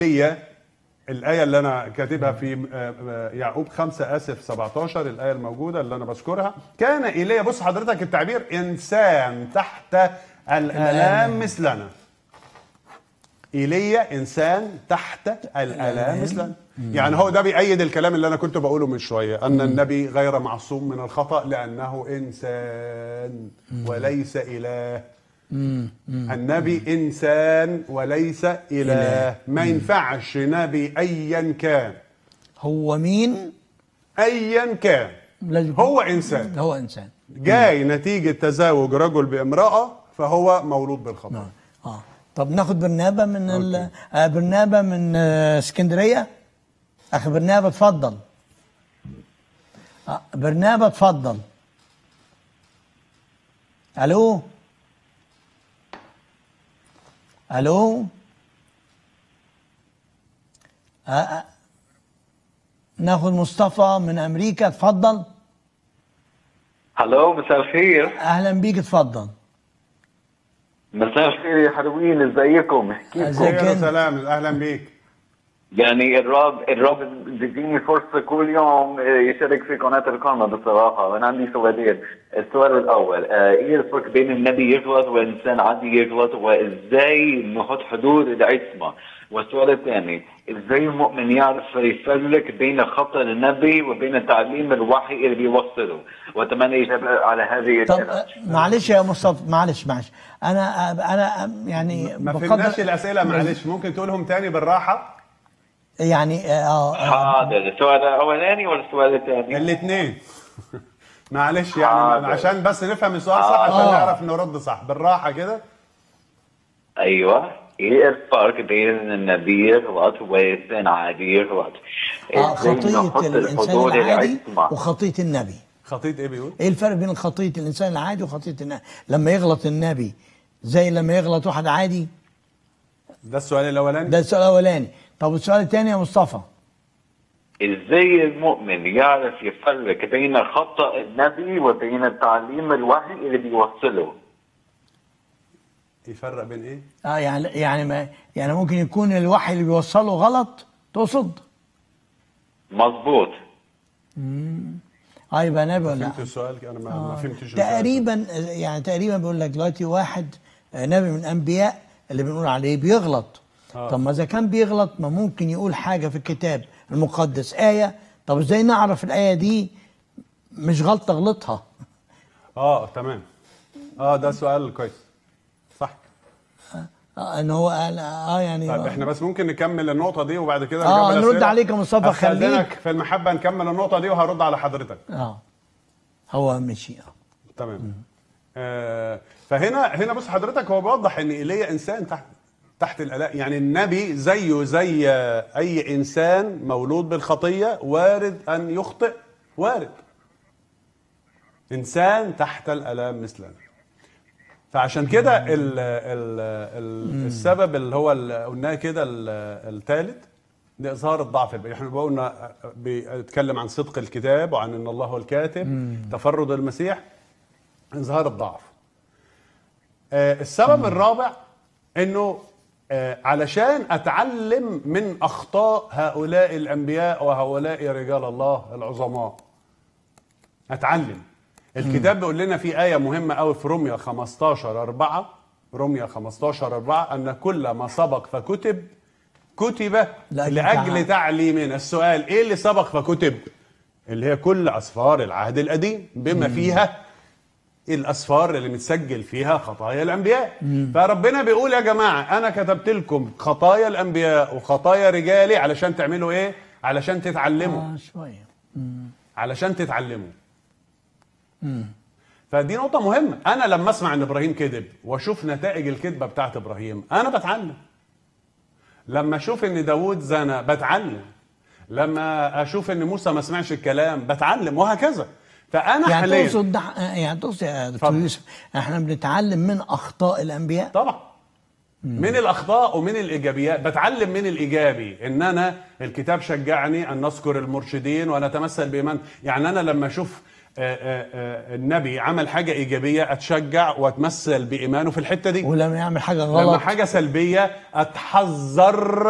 هي الآية اللي أنا كاتبها في آه، آه، يعقوب 5 آسف 17 الآية الموجودة اللي أنا بذكرها كان إيليا بص حضرتك التعبير إنسان تحت الآلام مثلنا إيليا إنسان تحت الآلام مثلنا يعني هو ده بيأيد الكلام اللي أنا كنت بقوله من شوية أن النبي غير معصوم من الخطأ لأنه إنسان وليس إله النبي انسان وليس اله إله. ما ينفعش نبي ايا كان هو مين ايا كان لازم هو انسان هو انسان جاي نتيجه تزاوج رجل بامراه فهو مولود بالخطا اه طب ناخد برنابه من ال... آه برنابه من آه اسكندريه اخي برنابه اتفضل آه برنابه اتفضل الو الو آه آه. ناخد مصطفى من امريكا اتفضل هلو مساء الخير اهلا بيك اتفضل مساء الخير يا حلوين ازيكم كيفكم ازيك خير انت؟ وسلام اهلا بيك يعني الرب الرب بيديني فرصه كل يوم آه، يشارك في قناه الكرمة بصراحه وانا عندي سؤالين السؤال الاول آه، ايه الفرق بين النبي يغلط والانسان عادي يغلط وازاي نحط حدود العصمه والسؤال الثاني ازاي المؤمن يعرف يفرق بين خطا النبي وبين تعليم الوحي اللي بيوصله واتمنى اجابه على هذه طب الاسئله آه، معلش يا مصطفى معلش معلش انا آه، انا آه، يعني ما بقدر- فهمناش الاسئله معلش ممكن تقولهم تاني بالراحه يعني اه آه، حاضر السؤال الاولاني ولا السؤال الثاني؟ الاثنين معلش يعني حاضر. عشان بس نفهم السؤال صح عشان آه. نعرف نرد صح بالراحه كده ايوه ايه الفرق بين النبي يغلط والانسان عادي يغلط؟ آه إزاي خطية نحط الإنسان الحدود العادي العصمة؟ وخطية النبي خطيط ايه بيقول ايه الفرق بين خطية الإنسان العادي وخطية النبي لما يغلط النبي زي لما يغلط واحد عادي ده السؤال الاولاني ده السؤال الأولاني طب السؤال الثاني يا مصطفى ازاي المؤمن يعرف يفرق بين خطأ النبي وبين التعليم الوحي اللي بيوصله؟ يفرق بين ايه اه يعني يعني ما يعني ممكن يكون الوحي اللي بيوصله غلط تقصد مظبوط اه يبقى نبي ولا لا فهمت السؤال انا ما, ما فهمتش السؤال. تقريبا يعني تقريبا بيقول لك دلوقتي واحد آه، نبي من الانبياء اللي بنقول عليه بيغلط آه. طب ما اذا كان بيغلط ما ممكن يقول حاجه في الكتاب المقدس ايه طب ازاي نعرف الايه دي مش غلطه غلطها اه تمام اه ده سؤال كويس صح آه ان هو قال اه يعني طيب احنا بس ممكن نكمل النقطة دي وبعد كده آه، نكمل نرد الأسئلة. عليك يا مصطفى، أستأذنك خليك. في المحبة نكمل النقطة دي وهرد على حضرتك اه هو مشي اه تمام آه فهنا هنا بص حضرتك هو بيوضح ان ايليا انسان تحت تحت الالاء يعني النبي زيه زي اي انسان مولود بالخطيه وارد ان يخطئ وارد انسان تحت الالام مثلنا فعشان كده ال ال ال السبب اللي هو اللي قلناه كده الثالث لإظهار الضعف البشري احنا قلنا بيتكلم عن صدق الكتاب وعن ان الله هو الكاتب تفرد المسيح اظهار الضعف آه، السبب الرابع انه آه، علشان اتعلم من اخطاء هؤلاء الانبياء وهؤلاء رجال الله العظماء اتعلم الكتاب بيقول لنا في ايه مهمه قوي في روميا 15 4 روميا 15 4 ان كل ما سبق فكتب كتب لأجل لاجل تعلم. تعليمنا السؤال ايه اللي سبق فكتب اللي هي كل اسفار العهد القديم بما فيها الاسفار اللي متسجل فيها خطايا الانبياء فربنا بيقول يا جماعه انا كتبت لكم خطايا الانبياء وخطايا رجالي علشان تعملوا ايه علشان تتعلموا اه شويه علشان تتعلموا فدي نقطة مهمة أنا لما أسمع إن إبراهيم كذب وأشوف نتائج الكذبة بتاعت إبراهيم أنا بتعلم لما أشوف إن داوود زنى بتعلم لما أشوف إن موسى ما سمعش الكلام بتعلم وهكذا فأنا يعني حاليا تقصد ده يعني تقصد يا دكتور اتفضل. يوسف احنا بنتعلم من اخطاء الانبياء طبعا من الاخطاء ومن الايجابيات بتعلم من الايجابي ان انا الكتاب شجعني ان نذكر المرشدين ونتمثل بايمان يعني انا لما اشوف آه، آه، آه، النبي عمل حاجه ايجابيه اتشجع واتمثل بايمانه في الحته دي ولما يعمل حاجه لما غلط حاجه سلبيه اتحذر